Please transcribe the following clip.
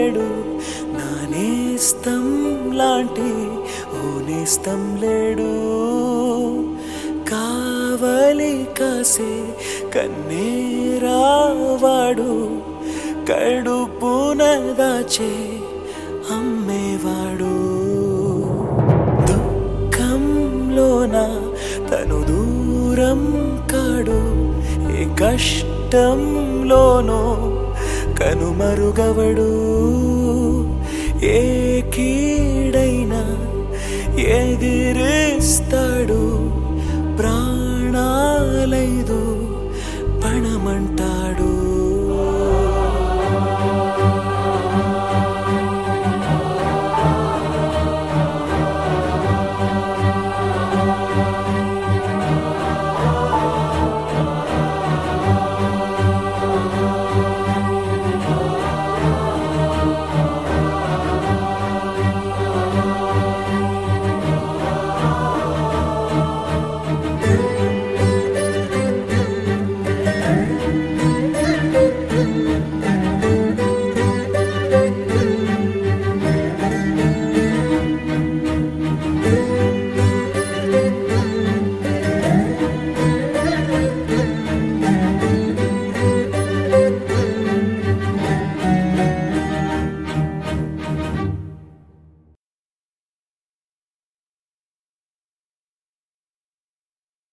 లేడు నా నేస్తం లాంటి ఓ నేస్తం లేడు కావలి కాసే కన్నేరావాడు కడుపున దాచే అమ్మేవాడు దుఃఖంలోన తను దూరం కాడు ఏ కష్టంలోనో కనుమరుగవడు ఏ కీడైనా ఎదిరిస్తాడు ప్రాణాలైదు పణమంటాడు